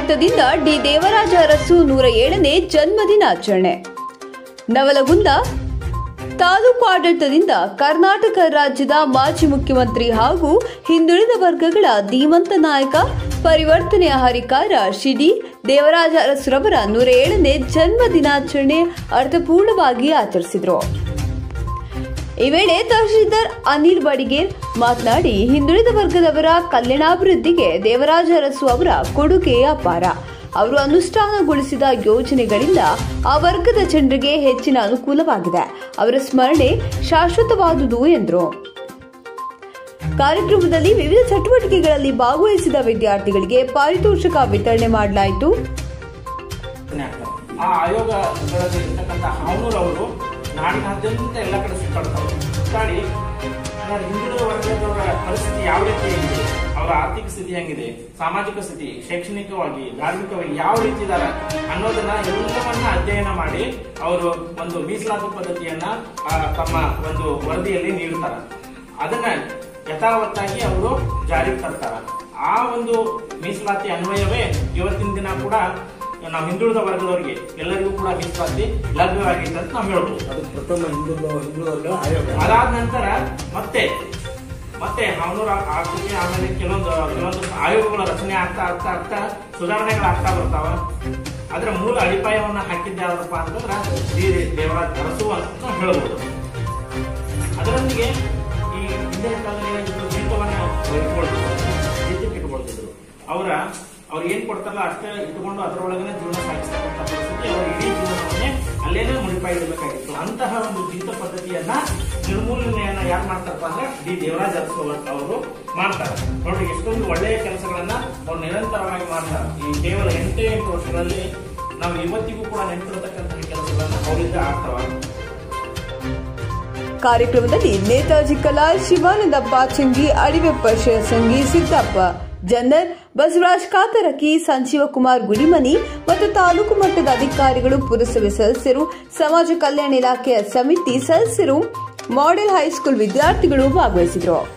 ಆಡಳಿತದಿಂದ ಡಿ ದೇವರಾಜ ಅರಸು ನೂರ ಏಳನೇ ಜನ್ಮದಿನಾಚರಣೆ ನವಲಗುಂದ ತಾಲೂಕು ಆಡಳಿತದಿಂದ ಕರ್ನಾಟಕ ರಾಜ್ಯದ ಮಾಜಿ ಮುಖ್ಯಮಂತ್ರಿ ಹಾಗೂ ಹಿಂದುಳಿದ ವರ್ಗಗಳ ಧೀಮಂತ ನಾಯಕ ಪರಿವರ್ತನೆಯ ಹರಿಕಾರ ಶ್ರೀ ಡಿ ದೇವರಾಜ ಅರಸುರವರ ನೂರ ಏಳನೇ ಜನ್ಮ ದಿನಾಚರಣೆ ಅರ್ಥಪೂರ್ಣವಾಗಿ ಆಚರಿಸಿದರು ಈ ವೇಳೆ ತಹಶೀಲ್ದಾರ್ ಅನಿಲ್ ಬಡಿಗೇರ್ ಮಾತನಾಡಿ ಹಿಂದುಳಿದ ವರ್ಗದವರ ಕಲ್ಯಾಣಾಭಿವೃದ್ಧಿಗೆ ದೇವರಾಜ ಅರಸು ಅವರ ಕೊಡುಗೆ ಅಪಾರ ಅವರು ಅನುಷ್ಠಾನಗೊಳಿಸಿದ ಯೋಜನೆಗಳಿಂದ ಆ ವರ್ಗದ ಜನರಿಗೆ ಹೆಚ್ಚಿನ ಅನುಕೂಲವಾಗಿದೆ ಅವರ ಸ್ಮರಣೆ ಶಾಶ್ವತವಾದುದು ಎಂದರು ಕಾರ್ಯಕ್ರಮದಲ್ಲಿ ವಿವಿಧ ಚಟುವಟಿಕೆಗಳಲ್ಲಿ ಭಾಗವಹಿಸಿದ ವಿದ್ಯಾರ್ಥಿಗಳಿಗೆ ಪಾರಿತೋಷಕ ವಿತರಣೆ ಮಾಡಲಾಯಿತು ಆ ಆಯೋಗಗಳಲ್ಲಿ ಇರ್ತಕ್ಕಂಥ ಹಾವನೂರ್ ಅವರು ನಾಡಿನಾದ್ಯಂತ ಎಲ್ಲ ಕಡೆ ಸುತ್ತಾಡ್ತಾರೆ ಸುತ್ತಾಡಿ ನೋಡಿ, ಹಿಂದುಳಿದ ವರ್ಗದವರ ಪರಿಸ್ಥಿತಿ ಯಾವ ರೀತಿ ಇದೆ ಅವರ ಆರ್ಥಿಕ ಸ್ಥಿತಿ ಹೆಂಗಿದೆ ಸಾಮಾಜಿಕ ಸ್ಥಿತಿ ಶೈಕ್ಷಣಿಕವಾಗಿ ಧಾರ್ಮಿಕವಾಗಿ ಯಾವ ರೀತಿ ಇದಾರೆ ಅನ್ನೋದನ್ನ ಎಲ್ಲವನ್ನ ಅಧ್ಯಯನ ಮಾಡಿ ಅವರು ಒಂದು ಮೀಸಲಾತಿ ಪದ್ಧತಿಯನ್ನ ಆ, ತಮ್ಮ ಒಂದು ವರದಿಯಲ್ಲಿ ನೀಡುತ್ತಾರೆ ಅದನ್ನ ಯಥಾವತ್ತಾಗಿ ಅವರು ಜಾರಿಗೆ ತರ್ತಾರ ಆ ಒಂದು ಮೀಸಲಾತಿ ಅನ್ವಯವೇ ಇವತ್ತಿನ ದಿನ ಕೂಡ ನಾವು ಹಿಂದುಳಿದ ವರ್ಗದವರಿಗೆ ಎಲ್ಲರಿಗೂ ಕೂಡ ಮೀಸಲಾತಿ ಲಭ್ಯವಾಗಿದೆ ಅಂತ ನಾವು ಹೇಳ್ಬೋದು ಅದು ಪ್ರಥಮ ಹಿಂದುಳಿದ ಹಿಂದುಳಿದ ಆಯೋಗ ಅದಾದ ನಂತರ ಮತ್ತೆ ಮತ್ತೆ ಅವನೂರ ಆಗ್ತದೆ ಆಮೇಲೆ ಕೆಲವೊಂದು ಕೆಲವೊಂದು ಆಯೋಗಗಳ ರಚನೆ ಆಗ್ತಾ ಆಗ್ತಾ ಆಗ್ತಾ ಸುಧಾರಣೆಗಳು ಆಗ್ತಾ ಬರ್ತಾವ ಅದರ ಮೂಲ ಅಡಿಪಾಯವನ್ನ ಹಾಕಿದ್ದೆ ಯಾವ್ದಪ್ಪ ಅಂತಂದ್ರೆ ಶ್ರೀ ದೇವರಾಜ್ ಅರಸು ಅಂತ ನಾವು ಹೇಳ್ಬೋದು ಅದರೊಂದಿಗೆ ಈ ಹಿಂದಿನ ಕಾಲದಲ್ಲಿ ಏನಾಗಿತ್ತು ಜೀತವನ್ನ ಇಟ್ಕೊಳ್ತಿದ್ರು ಜೀತಕ್ಕೆ ಇಟ್ಕೊಳ್ತಿದ್ರು ಅವರ ಅವ್ರು ಏನ್ ಕೊಡ್ತಾರಲ್ಲ ಅಷ್ಟೇ ಇಟ್ಕೊಂಡು ಅದರೊಳಗನೆ ಜೀವನ ಸಾಗಿಸ್ತಕ್ಕಂಥ ಪರಿಸ್ಥಿತಿ ಅವ್ರ ಇಡೀ ಜೀವನವನ್ನೇ ಅಲ್ಲೇನೆ ಮುಡಿಪಾಯಿ ಇಡಬೇಕಾಗಿತ್ತು ಅಂತಹ ಒಂದು ಜೀತ ಪದ್ಧತಿಯನ್ನ ನಿರ್ಮೂಲನೆಯನ್ನ ಯಾರು ಮಾಡ್ತಾರಪ್ಪ ಅಂದ್ರೆ ಡಿ ದೇವರಾಜ್ ಅರಸು ಅವರು ಮಾಡ್ತಾರೆ ನೋಡ್ರಿ ಎಷ್ಟೊಂದು ಒಳ್ಳೆಯ ಕೆಲಸಗಳನ್ನ ಅವ್ರು ನಿರಂತರವಾಗಿ ಮಾಡ್ತಾರೆ ಈ ಕೇವಲ ಎಂಟೇ ಎಂಟು ವರ್ಷಗಳಲ್ಲಿ ನಾವು ಇವತ್ತಿಗೂ ಕೂಡ ನೆನಪಿರತಕ್ಕಂತಹ ಕೆಲಸಗಳನ್ನ ಅವರಿಂದ ಆಗ್ತಾವ ಕಾರ್ಯಕ್ರಮದಲ್ಲಿ ನೇತಾಜಿ ಕಲಾ ಶಿವಾನಂದ ಪಾಚಂಗಿ ಅಡಿವೆಪ್ಪ ಶಿವಸಂಗಿ ಸಿದ್ದಪ್ಪ ಜನ್ನರ್ ಬಸವರಾಜ್ ಕಾತರಕಿ ಸಂಜೀವಕುಮಾರ್ ಗುಡಿಮನಿ ಮತ್ತು ತಾಲೂಕು ಮಟ್ಟದ ಅಧಿಕಾರಿಗಳು ಪುರಸಭೆ ಸದಸ್ಯರು ಸಮಾಜ ಕಲ್ಯಾಣ ಇಲಾಖೆಯ ಸಮಿತಿ ಸದಸ್ಯರು ಮಾಡೆಲ್ ಹೈಸ್ಕೂಲ್ ವಿದ್ಯಾರ್ಥಿಗಳು ಭಾಗವಹಿಸಿದರು